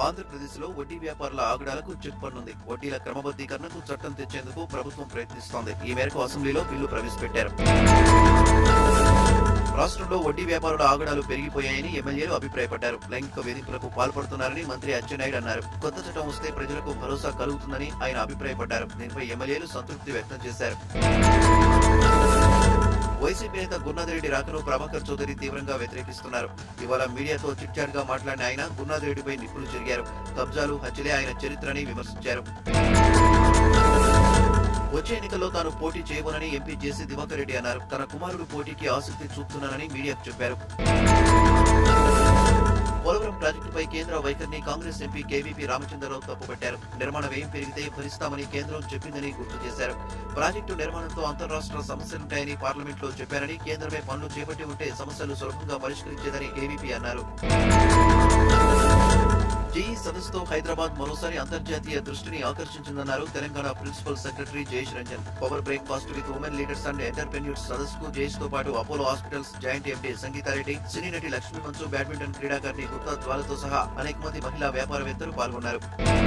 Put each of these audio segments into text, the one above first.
ఆంధ్రప్రదేశ్లో వడ్డీ వ్యాపారుల ఆగడాలకు చెక్ పన్నుంది వడ్డీల క్రమబద్ధీకరణకు చట్టం తెచ్చేందుకు ప్రభుత్వం ప్రయత్నిస్తోంది ఈ మేరకు అసెంబ్లీలో బిల్లు ప్రవేశపెట్టారు రాష్ట్రంలో వడ్డీ వ్యాపారుల ఆగడాలు పెరిగిపోయాయని ఎమ్మెల్యేలు అభిప్రాయపడ్డారు లైంగిక వేధింపులకు పాల్పడుతున్నారని మంత్రి అచ్చెన్నాయుడు అన్నారు కొత్త చట్టం వస్తే ప్రజలకు భరోసా కలుగుతుందని ఆయన అభిప్రాయపడ్డారు దీనిపై ఎమ్మెల్యేలు సంతృప్తి వ్యక్తం చేశారు వైసీపీ నేత గురునాథరెడ్డి రాకను ప్రభాకర్ చౌదరి తీవ్రంగా వ్యతిరేకిస్తున్నారు ఇవాళ మీడియాతో చిట్చాట్ గా మాట్లాడిన ఆయన గురునాథరెడ్డిపై నిప్పులు చెరిగారు కబ్జాలు హత్యలే ఆయన చరిత్రని విమర్శించారు వచ్చే ఎన్నికల్లో తాను పోటీ చేయబోనని ఎంపీ జేసీ దివాకర్ రెడ్డి అన్నారు తన కుమారుడు పోటీకి ఆసక్తి చూపుతున్నానని మీడియాకు చెప్పారు పోలవరం ప్రాజెక్టుపై కేంద్ర వైఖరిని కాంగ్రెస్ ఎంపీ కేవీపీ రామచంద్రరావు తప్పుపట్టారు నిర్మాణ వ్యయం పెరిగితే భరిస్తామని కేంద్రం చెప్పిందని గుర్తు చేశారు ప్రాజెక్టు నిర్మాణంతో అంతరాష్ట్ర సమస్యలుంటాయని పార్లమెంట్ లో చెప్పారని కేంద్రమే పనులు చేపట్టి ఉంటే సమస్యలు సులభంగా పరిష్కరించేదని కేవీపీ అన్నారు జేఈ సదస్సుతో హైదరాబాద్ మరోసారి అంతర్జాతీయ దృష్టిని ఆకర్షించిందన్నారు Telangana principal secretary Jayesh Ranjan power breakfast with women leaders and entrepreneurs సదస్సుకు జయేష్ తో పాటు Apollo hospitals joint MD Sangeetha Reddy సినీ నటి లక్ష్మీ మంచు బ్యాడ్మింటన్ క్రీడాకారిణి గుప్తా జ్వాలతో సహా అనేక మంది మహిళా వ్యాపారవేత్తలు పాల్గొన్నారు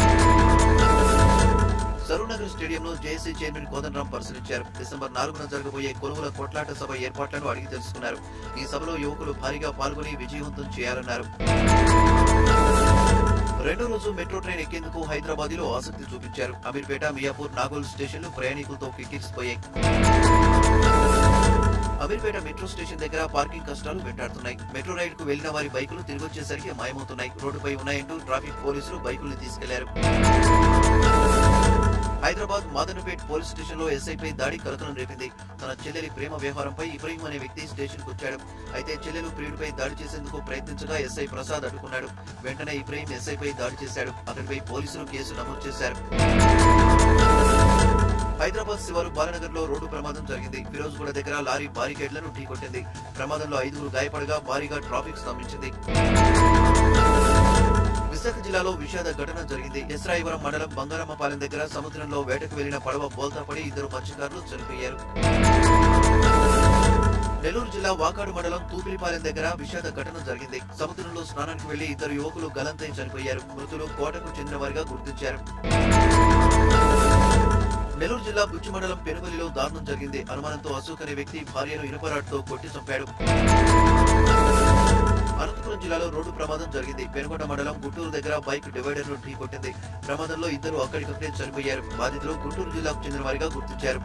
సరూనగర్ స్టేడియంలో జేఏసీ చైర్మన్ కోదండరాం పరిశీలించారు డిసెంబర్ నాలుగున జరగబోయే కొనుగోల కొట్లాట సభ ఏర్పాట్లను అడిగి తెలుసుకున్నారు ఈ సభలో యువకులు భారీగా పాల్గొని విజయవంతం చేయాలన్నారు రెండో రోజు మెట్రో ట్రైన్ ఎక్కేందుకు హైదరాబాద్ లో ఆసక్తి చూపించారు అమీర్పేట మియాపూర్ నాగోల్ స్టేషన్లు ప్రయాణికులతో కిక్కిరిసిపోయాయి అమీర్పేట మెట్రో స్టేషన్ దగ్గర పార్కింగ్ కష్టాలు వెంటాడుతున్నాయి మెట్రో రైడ్ కు వెళ్లిన వారి బైకులు తిరిగి వచ్చేసరికి మాయమవుతున్నాయి రోడ్డుపై ఉన్నాయంటూ ట్రాఫిక్ పోలీసులు బైకుల్ని తీసుకెళ్లారు హైదరాబాద్ మాదనపేట్ పోలీస్ స్టేషన్ లో ఎస్ఐపై దాడి కలకలం రేపింది తన చెల్లెలి ప్రేమ వ్యవహారంపై ఇబ్రహీం అనే వ్యక్తి స్టేషన్ కు వచ్చాడు అయితే చెల్లెలు ప్రియుడిపై దాడి చేసేందుకు ప్రయత్నించగా ఎస్ఐ ప్రసాద్ అడ్డుకున్నాడు వెంటనే ఇబ్రహీం ఎస్ఐపై దాడి చేశాడు అతడిపై పోలీసులు కేసు నమోదు చేశారు హైదరాబాద్ శివారు బాలనగర్ లో రోడ్డు ప్రమాదం జరిగింది ఫిరోజ్గూడ దగ్గర లారీ బారికేడ్లను ఢీకొట్టింది ప్రమాదంలో ఐదుగురు గాయపడగా భారీగా ట్రాఫిక్ స్తంభించింది విశాఖ జిల్లాలో విషాద ఘటన జరిగింది ఎస్రాయివరం మండలం బంగారమ్మపాలెం దగ్గర సముద్రంలో వేటకు వెళ్లిన పడవ బోల్తా పడి ఇద్దరు మత్స్యకారులు చనిపోయారు నెల్లూరు జిల్లా వాకాడు మండలం తూపిలిపాలెం దగ్గర విషాద ఘటన జరిగింది సముద్రంలో స్నానానికి వెళ్లి ఇద్దరు యువకులు గలంతై చనిపోయారు మృతులు కోటకు చెందిన వారిగా గుర్తించారు నెల్లూరు జిల్లా బుచ్చి మండలం పెనుగలిలో దారుణం జరిగింది అనుమానంతో అశోక్ అనే వ్యక్తి భార్యను ఇనుపరాటుతో కొట్టి చంపాడు అనంతపురం జిల్లాలో రోడ్డు ప్రమాదం జరిగింది పెనుగొండ మండలం గుంటూరు దగ్గర బైక్ డివైడర్ ను ఢీకొట్టింది ప్రమాదంలో ఇద్దరు అక్కడికక్కడే చనిపోయారు బాధితులు గుంటూరు జిల్లాకు చెందిన వారిగా గుర్తించారు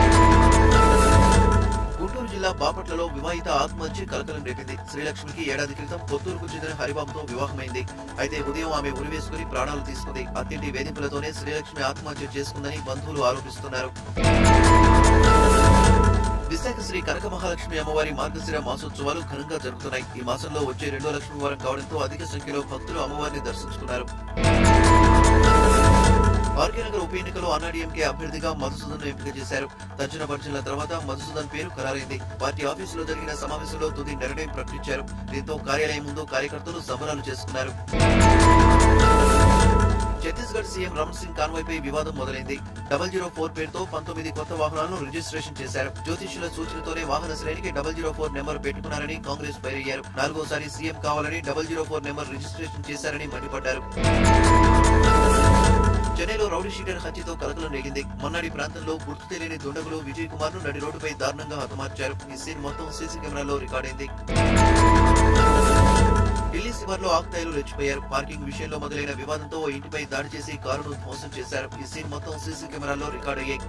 గుంటూరు జిల్లా బాపట్లలో వివాహిత ఆత్మహత్య కలకలం రేపింది శ్రీలక్ష్మికి ఏడాది క్రితం కొత్తూరుకు చెందిన హరిబాబుతో వివాహమైంది అయితే ఉదయం ఆమె ఉరివేసుకుని ప్రాణాలు తీసుకుంది అత్తింటి వేధింపులతోనే శ్రీలక్ష్మి ఆత్మహత్య చేసుకుందని బంధువులు ఆరోపిస్తున్నారు విశాఖ శ్రీ కనక మహాలక్ష్మి అమ్మవారి మార్గశిర మాసోత్సవాలు ఘనంగా జరుగుతున్నాయి ఈ మాసంలో వచ్చే రెండో లక్ష్మి వారం కావడంతో అధిక సంఖ్యలో భక్తులు అమ్మవారిని దర్శించుకున్నారు భాగ్యనగర్ ఉప ఎన్నికలో అన్నాడీఎంకే అభ్యర్థిగా మధుసూదన్ ఎంపిక చేశారు తర్జన భర్జనల తర్వాత మధుసూదన్ పేరు ఖరారైంది పార్టీ ఆఫీసులో జరిగిన సమావేశంలో తుది నిర్ణయం ప్రకటించారు దీంతో కార్యాలయం ముందు కార్యకర్తలు సంబరాలు చేసుకున్నారు ఛత్తీస్గఢ్ సీఎం రమణ్ సింగ్ కాన్వాయ్ పై వివాదం మొదలైంది డబల్ జీరో ఫోర్ పేరుతో పంతొమ్మిది కొత్త వాహనాలను రిజిస్ట్రేషన్ చేశారు జ్యోతిష్యుల సూచనతోనే వాహన శ్రేణికి డబల్ జీరో ఫోర్ నెంబర్ పెట్టుకున్నారని కాంగ్రెస్ పైరయ్యారు నాలుగోసారి సీఎం కావాలని double zero four number registration చేశారని మండిపడ్డారు చెన్నైలో రౌడీ షీటర్ హత్యతో కలకలం రేగింది మొన్నటి ప్రాంతంలో గుర్తు తెలియని దుండగులు విజయ్ కుమార్ ను నడి రోడ్డుపై దారుణంగా హతమార్చారు ఈ సీన్ మొత్తం సీసీ కెమెరాలో రికార్డైంది ఢిల్లీ శివార్లో ఆక్తాయిలు రెచ్చిపోయారు పార్కింగ్ విషయంలో మొదలైన వివాదంతో ఓ ఇంటిపై దాడి చేసి కారును ధ్వంసం చేశారు ఈ సీన్ మొత్తం సీసీ కెమెరాలో రికార్డ్ అయ్యాయి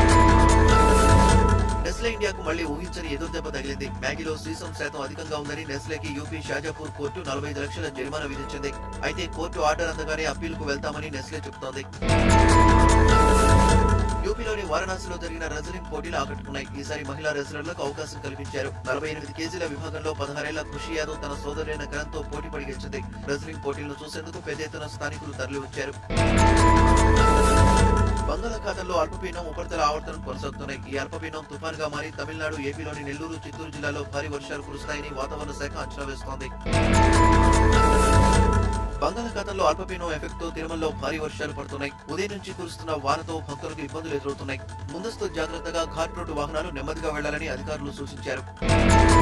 నెస్లే ఇండియాకు మళ్లీ ఊహించని ఎదురు దెబ్బ తగిలింది మ్యాగీలో సీసం శాతం అధికంగా ఉందని నెస్లేకి యూపీ షాజాపూర్ కోర్టు నలభై ఐదు లక్షల జరిమానా విధించింది అయితే కోర్టు ఆర్డర్ అందగానే అప్పీలుకు వెళ్తామని నెస్లే చెబుతోంది యూపీలోని వారణాసిలో జరిగిన రెజ్లింగ్ పోటీలు ఆకట్టుకున్నాయి ఈసారి మహిళా రెజ్లర్లకు అవకాశం కల్పించారు నలభై ఎనిమిది కేజీల విభాగంలో పదహారేళ్ల ఖుషి యాదవ్ తన సోదరులైన కరణ్తో పోటీ పడి గెలిచింది రెజ్లింగ్ పోటీలను చూసేందుకు పెద్ద ఎత్తున స్థానికులు తరలి వచ్చారు బంగాళాఖాతంలో అల్పపీడనం ఉపరితల ఆవర్తనం కొనసాగుతున్నాయి ఈ అల్పపీడనం తుఫాన్ గా మారి తమిళనాడు ఏపీలోని నెల్లూరు చిత్తూరు జిల్లాలో భారీ వర్షాలు కురుస్తాయని వాతావరణ శాఖ అంచనా వేస్తోంది బంగాళాఖాతంలో అల్పపీడనం ఎఫెక్ట్ తో తిరుమలలో భారీ వర్షాలు పడుతున్నాయి ఉదయం నుంచి కురుస్తున్న వానతో భక్తులకు ఇబ్బందులు ఎదురవుతున్నాయి ముందస్తు జాగ్రత్తగా ఘాట్ రోడ్డు వాహనాలు నెమ్మదిగా వెళ్లాలని అధికారులు సూచించారు